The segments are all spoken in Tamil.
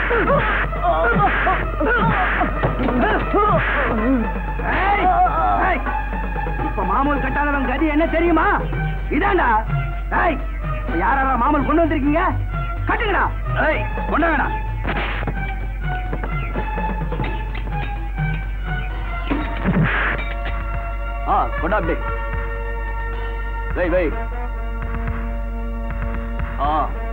ஏய், ஏய், இப்ப மாமூல் கட்டாதவன் கதி என்ன தெரியுமா இதாண்டா ஏய் இப்ப யாரெல்லாம் மாமூல் கொண்டு வந்திருக்கீங்க கட்டுங்கடா ஏய் கொண்டு வேணா ஆ கொண்டா அப்படி வை வை ஆ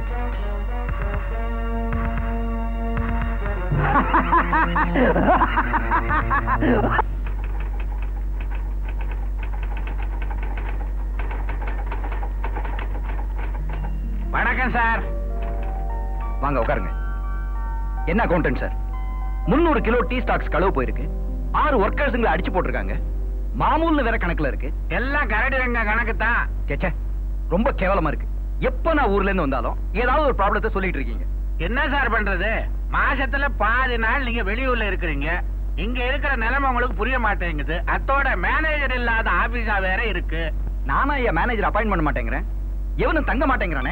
வணக்கம் சார் வாங்க உட்காருங்க என்ன அக்கௌண்டன்ட் சார் முந்நூறு கிலோ டீ ஸ்டாக்ஸ் களவு போயிருக்கு ஆறு ஒர்க்கர்ஸுங்களை அடிச்சு போட்டிருக்காங்க மாமூல்னு வேற கணக்குல இருக்கு எல்லாம் கரடி ரங்க கணக்கு தான் சேச்சே ரொம்ப கேவலமா இருக்கு எப்ப நான் ஊர்ல இருந்து வந்தாலும் ஏதாவது ஒரு ப்ராப்ளத்தை சொல்லிட்டு இருக்கீங்க என்ன சார் பண்றது மாசத்துல பாதி நாள் நீங்க வெளியூர்ல இருக்கிறீங்க இங்க இருக்கிற நிலைமை உங்களுக்கு புரிய மாட்டேங்குது அத்தோட மேனேஜர் இல்லாத ஆபீஸா வேற இருக்கு நானா என் மேனேஜர் அப்பாயிண்ட் பண்ண மாட்டேங்கிறேன் எவனும் தங்க மாட்டேங்கிறானே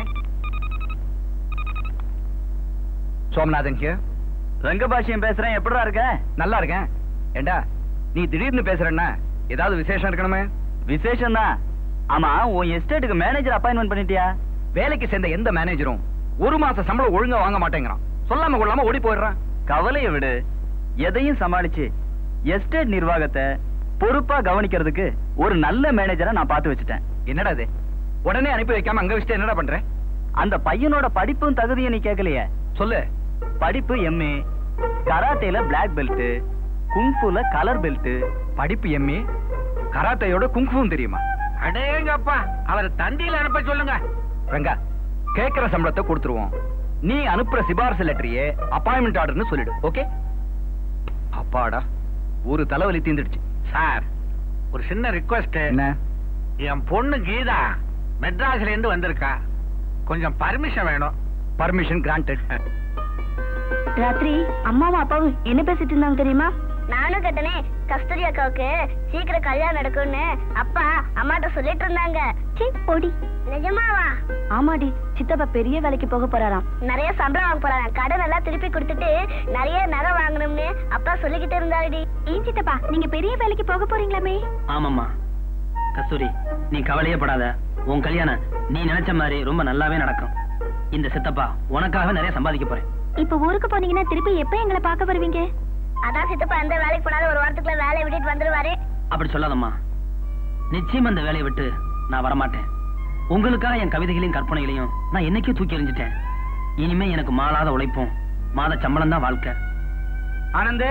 சோமநாதன் ஹியர் ரங்கபாஷ்யம் பேசுறேன் எப்படிடா இருக்க நல்லா இருக்கேன் ஏண்டா நீ திடீர்னு பேசுறேன்னா ஏதாவது விசேஷம் இருக்கணுமே விசேஷம் தான் ஆமா உன் எஸ்டேட்டுக்கு மேனேஜர் அப்பாயின்மெண்ட் பண்ணிட்டியா வேலைக்கு சேர்ந்த எந்த மேனேஜரும் ஒரு மாச சம்பளம் ஒழுங்கா வாங்க மாட்டேங்கிறான் சொல்லாம கொள்ளாம ஓடி போயிடுறான் கவலையை விடு எதையும் சமாளிச்சு எஸ்டேட் நிர்வாகத்தை பொறுப்பா கவனிக்கிறதுக்கு ஒரு நல்ல மேனேஜரை நான் பார்த்து வச்சுட்டேன் என்னடா இது உடனே அனுப்பி வைக்காம அங்க வச்சுட்டு என்னடா பண்ற அந்த பையனோட படிப்பும் தகுதியும் நீ கேட்கலையே சொல்லு படிப்பு எம்ஏ கராத்தேல பிளாக் பெல்ட் குங்ஃபுல கலர் பெல்ட் படிப்பு எம்ஏ கராத்தையோட குங்ஃபுவும் தெரியுமா அடேங்கப்பா அவர் தந்தியில அனுப்ப சொல்லுங்க ரங்கா கேக்குற சம்பளத்தை கொடுத்துருவோம் நீ அனுப்புற சிபாரிசு லெட்டரையே அப்பாயின்மெண்ட் ஆர்டர்னு சொல்லிடு ஓகே அப்பாடா ஒரு தலைவலி தீந்துடுச்சு சார் ஒரு சின்ன ரிக்வஸ்ட் என்ன என் பொண்ணு கீதா மெட்ராஸ்ல இருந்து வந்திருக்கா கொஞ்சம் பர்மிஷன் வேணும் பர்மிஷன் கிராண்டட் ராத்திரி அம்மாவும் அப்பாவும் என்ன பேசிட்டு இருந்தாங்க தெரியுமா நானும் கேட்டனே கஸ்தூரி அக்காவுக்கு சீக்கிரம் கல்யாணம் நடக்கும்னு அப்பா அம்மாட்ட சொல்லிட்டு இருந்தாங்க சீ பொடி நிஜமாவா ஆமாடி சித்தப்பா பெரிய வேலைக்கு போக போறாராம் நிறைய சம்பளம் வாங்க போறாங்க கடன் எல்லாம் திருப்பி கொடுத்துட்டு நிறைய நகை வாங்கணும்னு அப்பா சொல்லிக்கிட்டு இருந்தாருடி ஏன் சித்தப்பா நீங்க பெரிய வேலைக்கு போக போறீங்களாமே ஆமாம்மா கஸ்தூரி நீ கவலையே படாத உன் கல்யாணம் நீ நினைச்ச மாதிரி ரொம்ப நல்லாவே நடக்கும் இந்த சித்தப்பா உனக்காக நிறைய சம்பாதிக்க போறேன் இப்ப ஊருக்கு போனீங்கன்னா திருப்பி எப்ப எங்களை பார்க்க வருவீங்க அதான் சித்தப்பா எந்த வேலைக்கு போனாலும் ஒரு வாரத்துக்குள்ள வேலையை விட்டுட்டு வந்துருவாரு அப்படி சொல்லாதம்மா நிச்சயம் அந்த வேலையை விட்டு நான் வரமாட்டேன் உங்களுக்காக என் கவிதைகளையும் கற்பனைகளையும் நான் என்னைக்கும் தூக்கி எறிஞ்சிட்டேன் இனிமே எனக்கு மாளாத உழைப்பும் மாத சம்பளம் தான் வாழ்க்கை ஆனந்து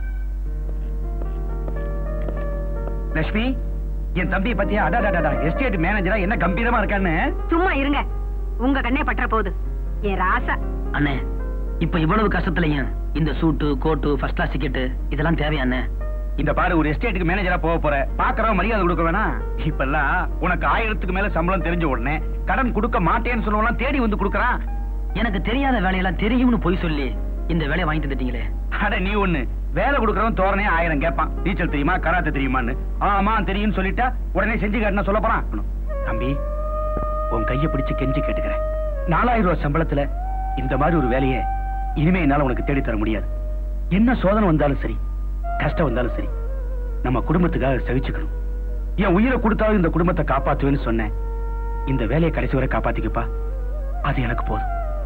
லட்சுமி என் தம்பியை பத்தியா அடாடாடா எஸ்டேட் மேனேஜரா என்ன கம்பீரமா இருக்கான்னு சும்மா இருங்க உங்க கண்ணே பற்ற போகுது என் ராசா அண்ணே இப்ப இவ்வளவு கஷ்டத்துலயும் இந்த சூட்டு கோட்டு ஃபர்ஸ்ட் கிளாஸ் டிக்கெட் இதெல்லாம் தேவையா அண்ணே இந்த பாரு ஒரு எஸ்டேட்டுக்கு மேனேஜரா போக போற பாக்குறவன் மரியாதை கொடுக்க வேணாம் இப்பெல்லாம் உனக்கு ஆயிரத்துக்கு மேல சம்பளம் தெரிஞ்ச உடனே கடன் கொடுக்க மாட்டேன்னு சொல்லுவலாம் தேடி வந்து கொடுக்கறான் எனக்கு தெரியாத வேலையெல்லாம் தெரியும்னு போய் சொல்லி இந்த வேலையை வாங்கி தந்துட்டீங்களே அட நீ ஒண்ணு வேலை கொடுக்கறவன் தோரனே ஆயிரம் கேட்பான் நீச்சல் தெரியுமா கராத்தே தெரியுமான்னு ஆமா தெரியும்னு சொல்லிட்டா உடனே செஞ்சு காட்டினா சொல்ல போறான் தம்பி உன் கைய பிடிச்சு கெஞ்சி கேட்டுக்கிறேன் நாலாயிரம் ரூபாய் சம்பளத்துல இந்த மாதிரி ஒரு வேலையை இனிமே என்னால உனக்கு தேடி தர முடியாது என்ன சோதனை வந்தாலும் சரி கஷ்டம் வந்தாலும் சரி நம்ம குடும்பத்துக்காக சகிச்சுக்கணும் என் உயிரை கொடுத்தாலும் இந்த குடும்பத்தை காப்பாத்துவேன்னு சொன்னேன் இந்த வேலையை கடைசி வரை காப்பாத்திக்கப்பா அது எனக்கு போதும்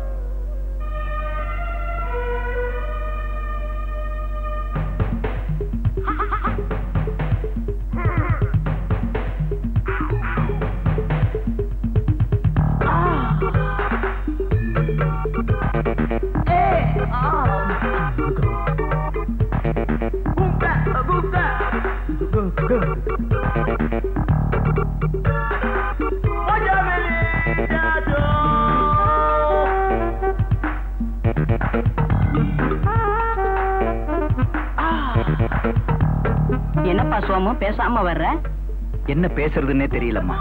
என்னப்பா சோமு பேசாம வர்ற என்ன பேசுறதுன்னே தெரியலம்மா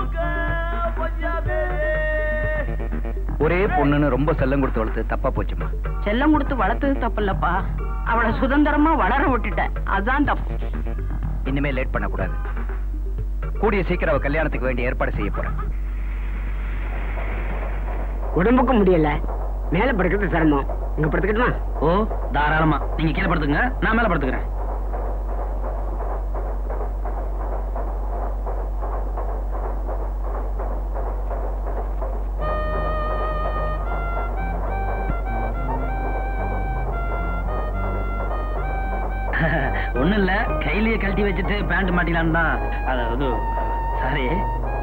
ஒரே பொண்ணுன்னு ரொம்ப செல்லம் கொடுத்து வளர்த்து தப்பா போச்சுமா செல்லம் கொடுத்து வளர்த்தது தப்பு இல்லப்பா அவளை சுதந்திரமா வளர விட்டுட்ட அதான் தப்பு இனிமே லேட் பண்ணக்கூடாது கூடிய சீக்கிரம் அவ கல்யாணத்துக்கு வேண்டிய ஏற்பாடு செய்ய போறேன் உடம்புக்கு முடியல மேல படுக்கிறது சிரமம் இங்க படுத்துக்கட்டுமா ஓ தாராளமா நீங்க கீழே படுத்துங்க நான் மேல படுத்துக்கிறேன் ஒண்ணும் இல்ல கையிலேயே கழட்டி வச்சுட்டு பேண்ட் மாட்டிக்கலான்னு தான் அதாவது சாரி